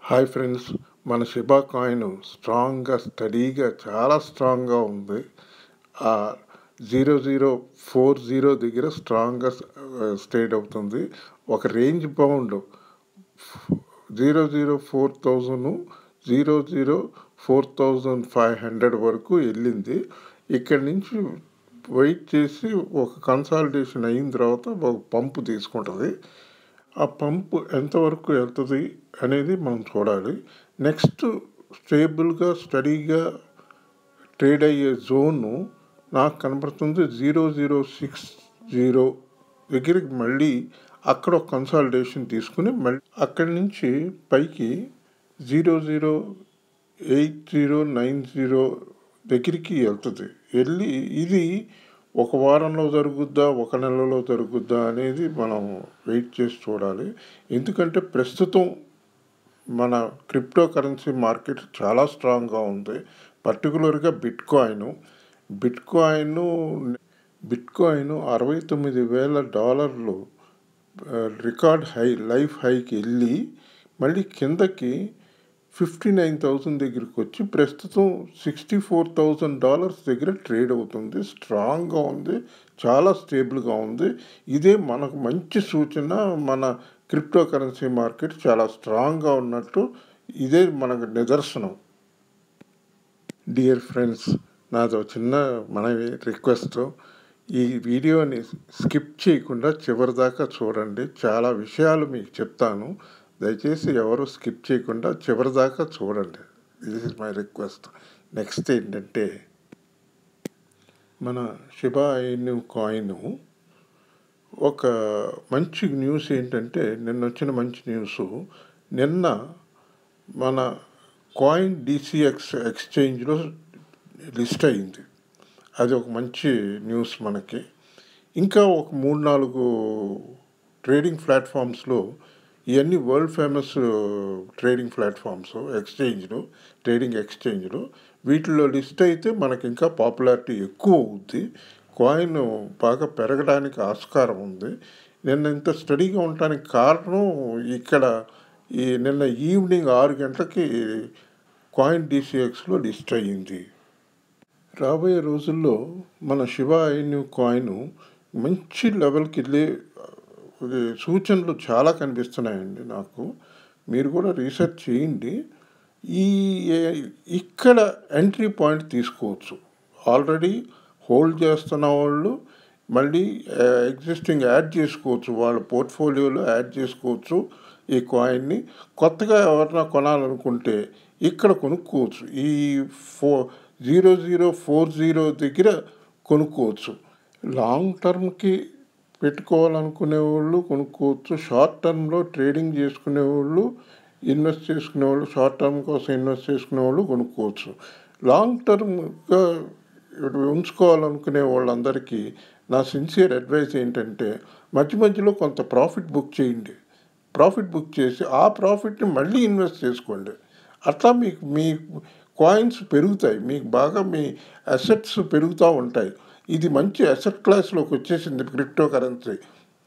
Hi friends మన Shiba coin స్ట్రాంగ్గా స్టడీగా చాలా స్ట్రాంగ్గా ఉంది జీరో జీరో ఫోర్ జీరో దగ్గర స్ట్రాంగ్గా స్టేట్ అవుతుంది ఒక range bound zero zero four thousand zero zero four thousand five hundred వరకు వెళ్ళింది ఇక్కడి నుంచి వెయిట్ చేసి ఒక కన్సాలిడేషన్ అయిన తర్వాత ఒక పంపు తీసుకుంటుంది ఆ పంపు ఎంతవరకు వెళ్తుంది అనేది మనం చూడాలి నెక్స్ట్ స్టేబుల్గా స్టడీగా ట్రేడ్ అయ్యే జోను నాకు కనపడుతుంది జీరో జీరో సిక్స్ జీరో దగ్గరికి మళ్ళీ అక్కడ ఒక కన్సాలిడేషన్ తీసుకుని మళ్ళీ అక్కడి నుంచి పైకి zero zero eight zero nine zero దగ్గరికి వెళ్తుంది వెళ్ళి ఇది ఒక వారంలో జరుగుద్దా ఒక నెలలో జరుగుద్దా అనేది మనం వెయిట్ చేసి చూడాలి ఎందుకంటే ప్రస్తుతం మన క్రిప్టో కరెన్సీ మార్కెట్ చాలా స్ట్రాంగ్గా ఉంది పర్టికులర్గా bitcoin bitcoin bitcoin అరవై తొమ్మిది వేల డాలర్లు రికార్డ్ హై లైఫ్ హైకి వెళ్ళి మళ్ళీ కిందకి ఫిఫ్టీ నైన్ థౌజండ్ దగ్గరికి వచ్చి ప్రస్తుతం సిక్స్టీ ఫోర్ థౌజండ్ డాలర్స్ దగ్గర ట్రేడ్ అవుతుంది స్ట్రాంగ్గా ఉంది చాలా స్టేబుల్గా ఉంది ఇదే మనకు మంచి సూచన మన క్రిప్టో కరెన్సీ మార్కెట్ చాలా స్ట్రాంగ్గా ఉన్నట్టు ఇదే మనకు నిదర్శనం డియర్ ఫ్రెండ్స్ నాదో చిన్న మనవి రిక్వెస్ట్ ఈ వీడియోని స్కిప్ చేయకుండా చివరి దాకా చూడండి చాలా విషయాలు మీకు చెప్తాను దయచేసి ఎవరు స్కిప్ చేయకుండా చివరి దాకా చూడండి this is my request next ఏంటంటే మన షిబా ఇన్ కాయిన్ ఒక మంచి న్యూస్ ఏంటంటే నిన్న వచ్చిన మంచి న్యూస్ నిన్న మన కాయిన్ డిసిఎక్స్ ఎక్స్చేంజ్లో లిస్ట్ అయింది అది ఒక మంచి న్యూస్ మనకి ఇంకా ఒక మూడు నాలుగు ట్రేడింగ్ ప్లాట్ఫామ్స్లో ఇవన్నీ వరల్డ్ ఫేమస్ ట్రేడింగ్ ప్లాట్ఫామ్స్ ఎక్స్చేంజ్లు ట్రేడింగ్ ఎక్స్చేంజ్లు వీటిలో లిస్ట్ అయితే మనకి ఇంకా పాపులారిటీ ఎక్కువ అవుద్ది కాయిన్ బాగా పెరగడానికి ఆస్కారం ఉంది నిన్న ఇంత స్టడీగా ఉండటానికి కారణం ఇక్కడ ఈ నిన్న ఈవినింగ్ ఆరు గంటలకి కాయిన్ డిసిఎక్స్లో లిస్ట్ అయ్యింది రాబోయే రోజుల్లో మన శివ ఐన్యూ కాయిన్ మంచి లెవెల్కి వెళ్ళే సూచనలు చాలా కనిపిస్తున్నాయండి నాకు మీరు కూడా రీసెర్చ్ చేయండి ఈ ఇక్కడ ఎంట్రీ పాయింట్ తీసుకోవచ్చు ఆల్రెడీ హోల్డ్ చేస్తున్న వాళ్ళు మళ్ళీ ఎగ్జిస్టింగ్ యాడ్ చేసుకోవచ్చు వాళ్ళ పోర్ట్ఫోలియోలో యాడ్ చేసుకోవచ్చు ఈ కాయిన్ని కొత్తగా ఎవరైనా కొనాలనుకుంటే ఇక్కడ కొనుక్కోవచ్చు ఈ ఫో జీరో జీరో ఫోర్ జీరో దగ్గర కొనుక్కోవచ్చు లాంగ్ టర్మ్కి పెట్టుకోవాలనుకునే వాళ్ళు కొనుక్కోవచ్చు షార్ట్ టర్మ్లో ట్రేడింగ్ చేసుకునే వాళ్ళు ఇన్వెస్ట్ చేసుకునే వాళ్ళు షార్ట్ టర్మ్ కోసం ఇన్వెస్ట్ చేసుకునే వాళ్ళు కొనుక్కోవచ్చు లాంగ్ టర్మ్గా ఉంచుకోవాలనుకునే వాళ్ళందరికీ నా సిన్సియర్ అడ్వైస్ ఏంటంటే మధ్య మధ్యలో కొంత ప్రాఫిట్ బుక్ చేయండి ప్రాఫిట్ బుక్ చేసి ఆ ప్రాఫిట్ని మళ్ళీ ఇన్వెస్ట్ చేసుకోండి అట్లా మీకు మీ కాయిన్స్ పెరుగుతాయి మీకు బాగా మీ అసెట్స్ పెరుగుతూ ఉంటాయి ఇది మంచి అసెట్ క్లాస్లోకి వచ్చేసింది క్రిప్టో కరెన్సీ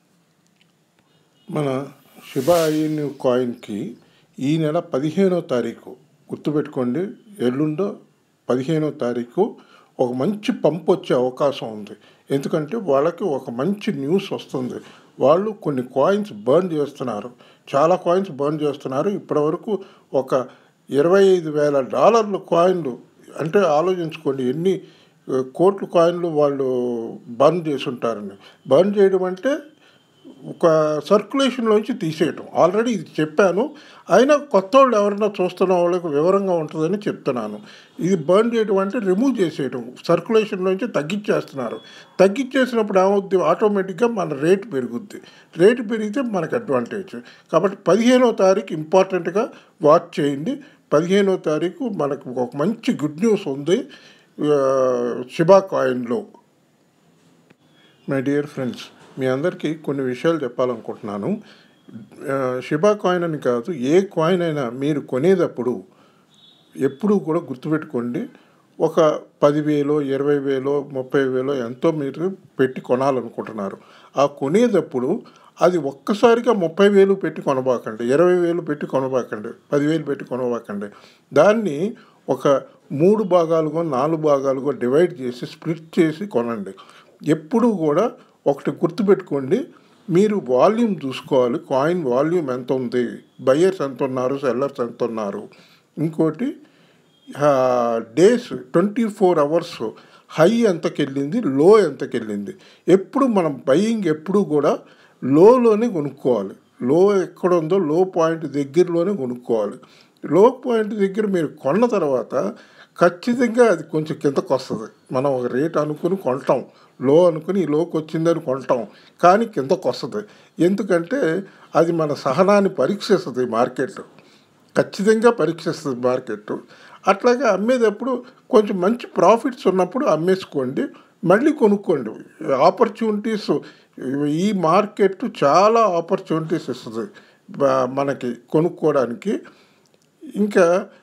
మన శిబాయిన్ కాయిన్కి ఈ నెల పదిహేనో తారీఖు గుర్తుపెట్టుకోండి ఎల్లుండో పదిహేనో తారీఖు ఒక మంచి పంప్ వచ్చే అవకాశం ఉంది ఎందుకంటే వాళ్ళకి ఒక మంచి న్యూస్ వస్తుంది వాళ్ళు కొన్ని కాయిన్స్ బర్న్ చేస్తున్నారు చాలా కాయిన్స్ బర్న్ చేస్తున్నారు ఇప్పటివరకు ఒక ఇరవై ఐదు వేల డాలర్ల కాయిన్లు అంటే ఆలోచించుకోండి ఎన్ని కోట్ల కాయిన్లు వాళ్ళు బర్న్ చేసి ఉంటారని బర్న్ చేయడం అంటే ఒక సర్క్యులేషన్లోంచి తీసేయటం ఆల్రెడీ ఇది చెప్పాను అయినా కొత్త వాళ్ళు ఎవరైనా చూస్తున్న వాళ్ళకి వివరంగా ఉంటుందని చెప్తున్నాను ఇది బర్న్ చేయడం అంటే రిమూవ్ చేసేయటం సర్క్యులేషన్లోంచి తగ్గించేస్తున్నారు తగ్గించేసినప్పుడు ఏమవుద్ది ఆటోమేటిక్గా మన రేటు పెరుగుద్ది రేటు పెరిగితే మనకు అడ్వాంటేజ్ కాబట్టి పదిహేనో తారీఖు ఇంపార్టెంట్గా వాచ్ చేయండి పదిహేనో తారీఖు మనకు ఒక మంచి గుడ్ న్యూస్ ఉంది షిబా కాయిన్లో మై డియర్ ఫ్రెండ్స్ మీ అందరికీ కొన్ని విషయాలు చెప్పాలనుకుంటున్నాను షిబా కాయిన్ అని కాదు ఏ కాయిన్ అయినా మీరు కొనేటప్పుడు ఎప్పుడూ కూడా గుర్తుపెట్టుకోండి ఒక పదివేలో ఇరవై వేలో ముప్పై వేలో ఎంతో మీరు పెట్టి కొనాలనుకుంటున్నారు ఆ కొనేటప్పుడు అది ఒక్కసారిగా ముప్పై వేలు పెట్టి కొనబాకండి ఇరవై వేలు పెట్టి కొనబాకండి పదివేలు పెట్టి కొనబాకండి దాన్ని ఒక మూడు భాగాలుగా నాలుగు భాగాలుగా డివైడ్ చేసి స్ప్లిట్ చేసి కొనండి ఎప్పుడూ కూడా ఒకటి గుర్తుపెట్టుకోండి మీరు వాల్యూమ్ చూసుకోవాలి కాయిన్ వాల్యూమ్ ఎంత ఉంది బయ్యర్స్ ఎంత ఉన్నారు సెల్లర్స్ ఎంత ఉన్నారు ఇంకోటి days twenty four hours high ఎంతకి వెళ్ళింది లో ఎంతకి వెళ్ళింది ఎప్పుడు మనం బయ్యింగ్ ఎప్పుడు కూడా లోలోనే కొనుక్కోవాలి లో ఎక్కడ ఉందో లో పాయింట్ దగ్గరలోనే కొనుక్కోవాలి లో పాయింట్ దగ్గర మీరు కొన్న తర్వాత ఖచ్చితంగా అది కొంచెం కిందకు వస్తుంది మనం ఒక రేట్ అనుకుని కొంటాం లో అనుకుని ఈ లోకి వచ్చిందని కొంటాం కానీ కిందకు వస్తుంది ఎందుకంటే అది మన సహనాన్ని పరీక్షిస్తుంది మార్కెట్ ఖచ్చితంగా పరీక్షిస్తుంది మార్కెట్ అట్లాగే అమ్మేటప్పుడు కొంచెం మంచి ప్రాఫిట్స్ ఉన్నప్పుడు అమ్మేసుకోండి మళ్ళీ కొనుక్కోండి ఆపర్చునిటీస్ ఈ మార్కెట్ చాలా ఆపర్చునిటీస్ ఇస్తుంది బ- మనకి కొనుక్కోవడానికి ఇంకా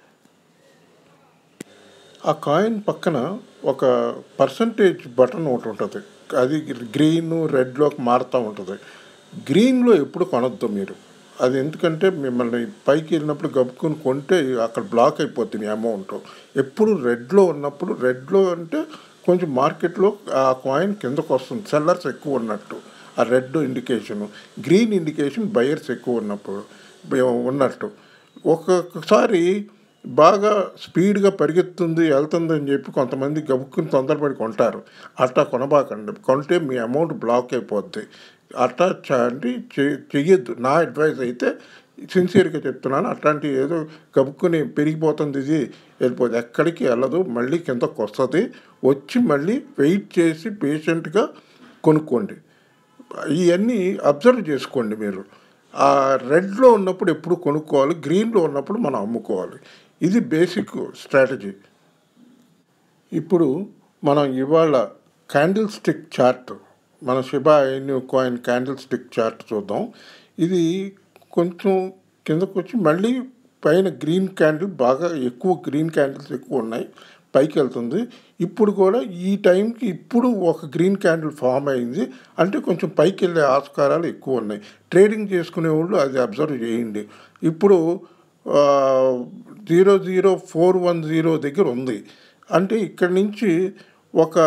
ఆ కాయిన్ పక్కన ఒక పర్సంటేజ్ బటన్ ఒకటి ఉంటుంది అది గ్రీన్ రెడ్లోకి మారుతూ ఉంటుంది గ్రీన్లో ఎప్పుడు కొనొద్దు మీరు అది ఎందుకంటే మిమ్మల్ని పైకి వెళ్ళినప్పుడు గబుక్కుని కొంటే అక్కడ బ్లాక్ అయిపోతుంది మీ అమౌంట్ ఎప్పుడు రెడ్లో ఉన్నప్పుడు రెడ్లో అంటే కొంచెం మార్కెట్లో ఆ కాయిన్ కిందకు వస్తుంది సెల్లర్స్ ఎక్కువ ఉన్నట్టు ఆ red indication green indication buyers ఎక్కువ ఉన్నప్పుడు ఉన్నట్టు ఒక్కొక్కసారి బాగా స్పీడ్గా పరిగెత్తుంది వెళ్తుంది అని చెప్పి కొంతమంది గబుక్కుని తొందరపడి కొంటారు అట్లా కొనబాకండి కొంటే మీ అమౌంట్ బ్లాక్ అయిపోద్ది అట్లా చ- అంటే చె- చెయ్యొద్దు నా అడ్వైస్ అయితే సిన్సియర్గా చెప్తున్నాను అట్లాంటి ఏదో గబుక్కుని పెరిగిపోతుంది ఇది వెళ్ళిపోతుంది ఎక్కడికి వెళ్ళదు మళ్ళీ కిందకు వస్తుంది వచ్చి మళ్ళీ వెయిట్ చేసి పేషెంట్గా కొనుక్కోండి ఇవన్నీ అబ్జర్వ్ చేసుకోండి మీరు ఆ రెడ్లో ఉన్నప్పుడు ఎప్పుడు కొనుక్కోవాలి గ్రీన్లో ఉన్నప్పుడు మనం అమ్ముకోవాలి ఇది బేసిక్ స్ట్రాటజీ ఇప్పుడు మనం ఇవాళ క్యాండిల్ స్టిక్ చార్ట్ మన Shiba Inu coin candlestick chart చూద్దాం ఇది కొంచెం కిందకు వచ్చి మళ్ళీ పైన గ్రీన్ క్యాండిల్ బాగా ఎక్కువ గ్రీన్ క్యాండిల్స్ ఎక్కువ ఉన్నాయి పైకి వెళ్తుంది ఇప్పుడు కూడా ఈ టైంకి ఇప్పుడు ఒక గ్రీన్ క్యాండిల్ ఫామ్ అయింది అంటే కొంచెం పైకి వెళ్ళే ఆస్కారాలు ఎక్కువ ఉన్నాయి ట్రేడింగ్ చేసుకునే వాళ్ళు అది అబ్జర్వ్ చేయండి ఇప్పుడు zero zero four one zero దగ్గర ఉంది అంటే ఇక్కడి నుంచి ఒక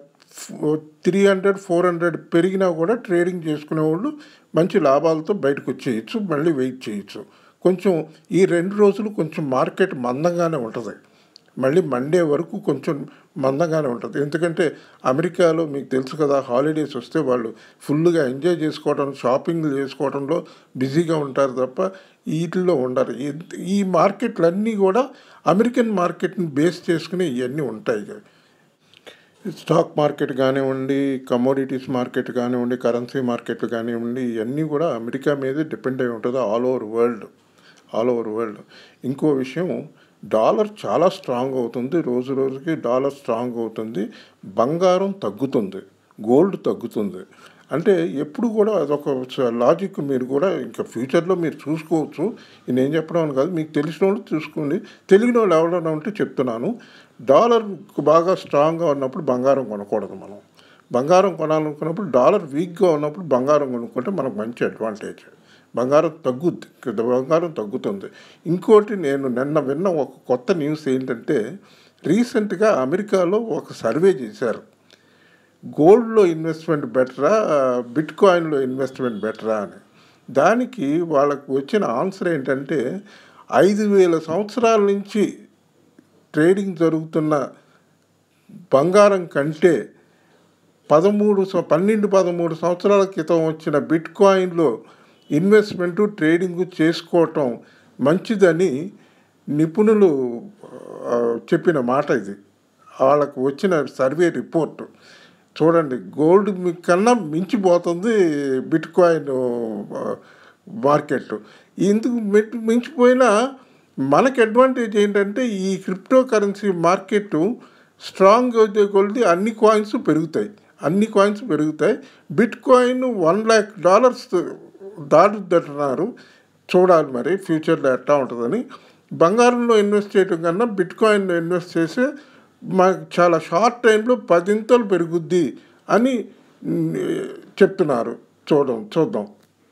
త్రీ హండ్రెడ్ ఫోర్ హండ్రెడ్ పెరిగినా కూడా ట్రేడింగ్ చేసుకునే వాళ్ళు మంచి లాభాలతో బయటకు వచ్చేయచ్చు మళ్ళీ వెయిట్ చేయొచ్చు కొంచెం ఈ రెండు రోజులు కొంచెం మార్కెట్ మందంగానే ఉంటుంది మళ్ళీ మండే వరకు కొంచెం మందంగానే ఉంటుంది ఎందుకంటే అమెరికాలో మీకు తెలుసు కదా హాలిడేస్ వస్తే వాళ్ళు ఫుల్గా ఎంజాయ్ చేసుకోవడం షాపింగ్ చేసుకోవడంలో బిజీగా ఉంటారు తప్ప వీటిల్లో ఉండరు ఈ- ఈ మార్కెట్లన్నీ కూడా అమెరికన్ మార్కెట్ని బేస్ చేసుకుని ఇవన్నీ ఉంటాయి ఇక. స్టాక్ మార్కెట్ కానివ్వండి కమోడిటీస్ మార్కెట్ కానివ్వండి కరెన్సీ మార్కెట్లు కానివ్వండి ఇవన్నీ కూడా అమెరికా మీదే డిపెండ్ అయి ఉంటుంది all over world all over world ఇంకో విషయం డాలర్ చాలా స్ట్రాంగ్ అవుతుంది రోజు రోజుకి డాలర్ స్ట్రాంగ్ అవుతుంది బంగారం తగ్గుతుంది గోల్డ్ తగ్గుతుంది అంటే ఎప్పుడు కూడా అదొక లాజిక్ మీరు కూడా ఇంకా ఫ్యూచర్లో మీరు చూసుకోవచ్చు నేను చెప్పడం అని కాదు మీకు తెలిసిన వాళ్ళు చూసుకోండి తెలియని వాళ్ళు ఎవరైనా ఉంటే చెప్తున్నాను డాలర్ బాగా స్ట్రాంగ్గా ఉన్నప్పుడు బంగారం కొనకూడదు మనం బంగారం కొనాలనుకున్నప్పుడు డాలర్ వీక్గా ఉన్నప్పుడు బంగారం కొనుక్కుంటే మనకు మంచి అడ్వాంటేజ్ బంగారం తగ్గుద్ది కదా బంగారం తగ్గుతుంది ఇంకోటి నేను నిన్న విన్న ఒక కొత్త న్యూస్ ఏంటంటే రీసెంట్గా అమెరికాలో ఒక సర్వే చేశారు గోల్డ్లో ఇన్వెస్ట్మెంట్ బెటరా బిట్ కాయిన్లో ఇన్వెస్ట్మెంట్ బెటరా అని దానికి వాళ్ళకు వచ్చిన ఆన్సర్ ఏంటంటే ఐదు వేల సంవత్సరాల నుంచి ట్రేడింగ్ జరుగుతున్న బంగారం కంటే పదమూడు సం- పన్నెండు పదమూడు సంవత్సరాల క్రితం వచ్చిన బిట్ కాయిన్లో ఇన్వెస్ట్మెంటు ట్రేడింగ్ చేసుకోవటం మంచిదని నిపుణులు ఆ, చెప్పిన మాట ఇది వాళ్ళకు వచ్చిన సర్వే రిపోర్ట్ చూడండి గోల్డ్ మీ- కన్నా మించిపోతుంది బిట్ కాయిన్ ఆ, మార్కెట్ ఇందుకు మించి- మించిపోయినా మనకి అడ్వాంటేజ్ ఏంటంటే ఈ క్రిప్టో కరెన్సీ మార్కెట్ స్ట్రాంగ్ అయితే కొలిది అన్ని కాయిన్స్ పెరుగుతాయి అన్ని కాయిన్స్ పెరుగుతాయి bitcoin one lakh dollars దాటుతున్నారు చూడాలి మరి ఫ్యూచర్లో ఎట్లా ఉంటుందని బంగారంలో ఇన్వెస్ట్ చేయడం కన్నా బిట్ కాయిన్లో ఇన్వెస్ట్ చేస్తే మాకు చాలా షార్ట్ టైంలో పదింతలు పెరుగుద్ది అని మ్, చెప్తున్నారు చూద్దాం చూద్దాం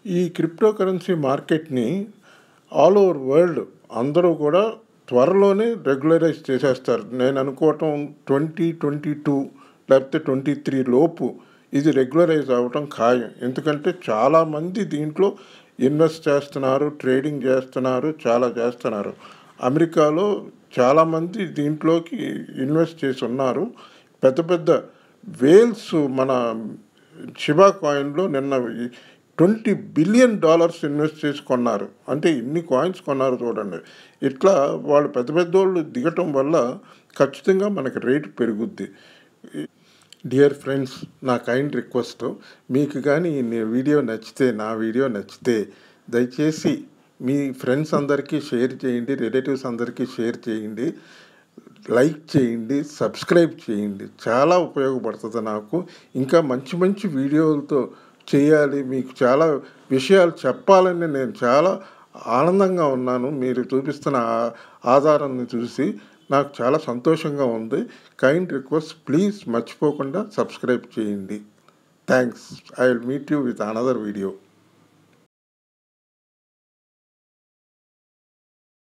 ఈ క్రిప్టో కరెన్సీ మార్కెట్ని ఆల్ ఓవర్ వరల్డ్ అందరూ కూడా త్వరలోనే రెగ్యులరైజ్ చేసేస్తారు నేను అనుకోవటం ట్వంటీ ట్వంటీ టూ లేకపోతే ట్వంటీ త్రీ లోపు ఇది రెగ్యులరైజ్ అవ్వటం ఖాయం ఎందుకంటే చాలామంది దీంట్లో ఇన్వెస్ట్ చేస్తున్నారు ట్రేడింగ్ చేస్తున్నారు చాలా చేస్తున్నారు అమెరికాలో చాలామంది దీంట్లోకి ఇన్వెస్ట్ చేసి ఉన్నారు పెద్ద పెద్ద వేల్స్ మన శివా కాయిన్లో నిన్న ట్వంటీ బిలియన్ డాలర్స్ ఇన్వెస్ట్ చేసి కొన్నారు అంటే ఇన్ని కాయిన్స్ కొన్నారు చూడండి ఇట్లా వాళ్ళు పెద్ద పెద్దోళ్ళు దిగటం వల్ల ఖచ్చితంగా మనకి రేటు పెరుగుద్ది డియర్ ఫ్రెండ్స్ నా కైండ్ రిక్వెస్ట్ మీకు కానీ ఈ వీడియో నచ్చితే నా వీడియో నచ్చితే దయచేసి మీ ఫ్రెండ్స్ అందరికీ షేర్ చేయండి రిలేటివ్స్ అందరికీ షేర్ చేయండి లైక్ చేయండి సబ్స్క్రైబ్ చేయండి చాలా ఉపయోగపడుతుంది నాకు ఇంకా మంచి మంచి వీడియోలతో చేయాలి మీకు చాలా విషయాలు చెప్పాలని నేను చాలా ఆనందంగా ఉన్నాను మీరు చూపిస్తున్న ఆ- ఆధారాన్ని చూసి నాకు చాలా సంతోషంగా ఉంది కైండ్ రిక్వెస్ట్ ప్లీజ్ మర్చిపోకుండా సబ్స్క్రైబ్ చేయండి thanks I will meet you with another video